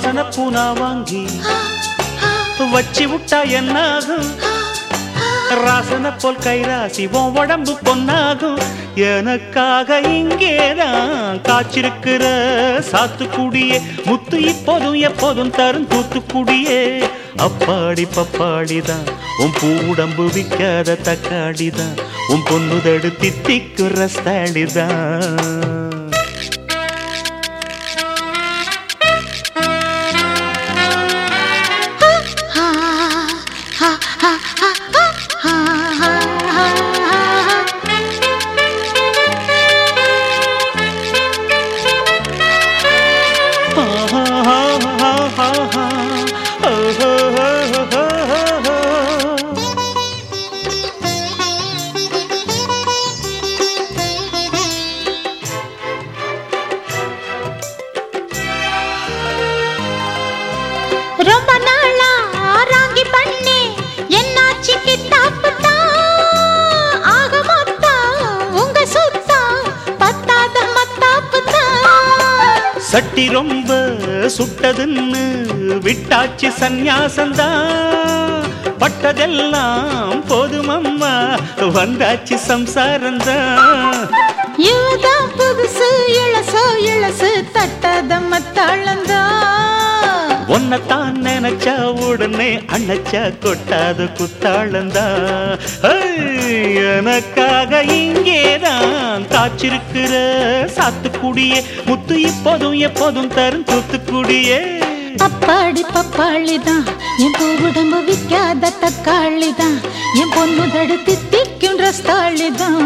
வாசன பூனா வாங்கி வச்சு விட்டா என்னாகும் ராசன போல் கைராசி உன் உடம்பு பொன்னாகும் எனக்காக இங்கேதான் காய்ச்சிருக்கிற சாத்துக்குடியே முத்து இப்போதும் எப்போதும் தரும் தூத்துக்குடியே அப்பாடி பப்பாடிதான் உன் பூ உடம்பு விற்காத தக்காளிதான் உன் பொண்ணுதடு தித்திக்குற ஸ்தாலிதான் ரொம்ப நாளா ராங்கி பண்ணி என்னாச்சு கித்தாப்பு தான் ஆக மொத்தம் உங்க சுத்தம் பத்தாத மத்தாப்பு தான் சட்டி ரொம்ப சுட்டதுன்னு விட்டாச்சு சந்நியாசந்தான் பட்டதெல்லாம் போதுமம்மா வந்தாச்சு சம்சாரந்தான் இவதான் புதுசு இளசோ இளசு தட்டாத மத்தாளந்தான் உன்னைத்தான் நினைச்சா உடனே அணைச்சா கொட்டாத குத்தாளந்தான் எனக்காக இங்கேதான் காய்ச்சிருக்கிற சாத்துக்குடியே முத்து இப்போதும் எப்போதும் தரும் தூத்துக்குடியே அப்பாடி பப்பாளிதான் என் பூ உடம்பு விற்காத தக்காளிதான் என் பொண்ணு தடுத்து திக்கும் ரஸ்தாளிதான்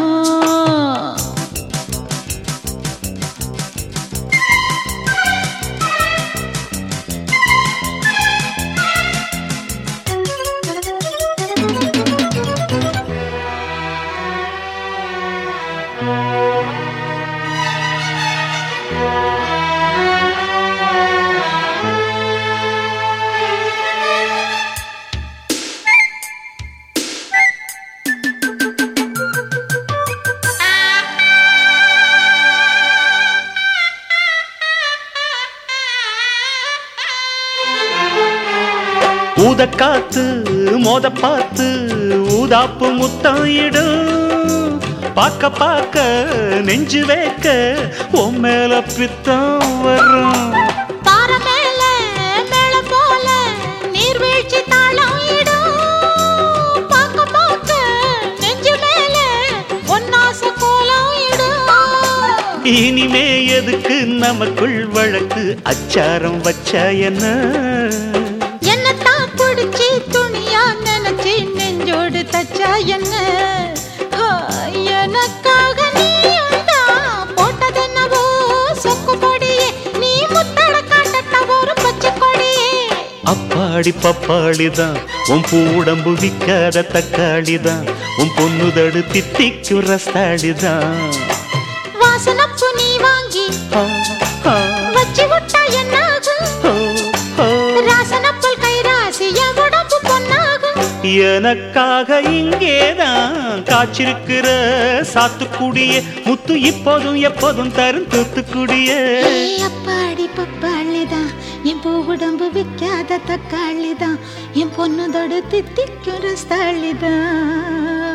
ஊத காத்து மோத பார்த்து ஊதாப்பு முத்தம் இடும் பார்க்க பார்க்க நெஞ்சு வைக்க உன் மேல பித்தம் வரும் பாற மேல மேல போல நீர்வீழ்ச்சி தாளம் இடும் பார்க்க பார்க்க நெஞ்சு மேல ஒன்னாச கோலம் இடும் இனிமே எதுக்கு நமக்குள் வழக்கு அச்சாரம் வச்சா என்ன என்னத்தான் பிடிச்சி துணியா நினைச்சு நெஞ்சோடு தச்சா என்ன ஆ, எனக்காக நீ போட்டதென்னவோ சொக்கு பொடியே நீ முத்தட காட்டட்ட ஒரு பச்சை கொடியே அப்பாடி பப்பாளிதான் உன் பூடம்பு விற்காத தக்காளிதான் உன் பொண்ணுதடு தித்திக்கும் ரஸ்தாளிதான் வாசனப்பு நீ வாங்கி ஆ, ஆ, வச்சு விட்டா என்னாகும் ஓ, ஓ. ராசனப்பல் கைராசி என் உடம்பு பொன்னாகும் எனக்காக இங்கேதான் காய்ச்சிருக்கிற சாத்துக்குடியே முத்து இப்போதும் எப்போதும் தரும் தூத்துக்குடியே ஏய் அப்பாடி பப்பாளிதான் என் பூ உடம்பு விற்காத தக்காளிதான் என் பொண்ணு தொடு தித்திக்கும் ரஸ்தாளிதான்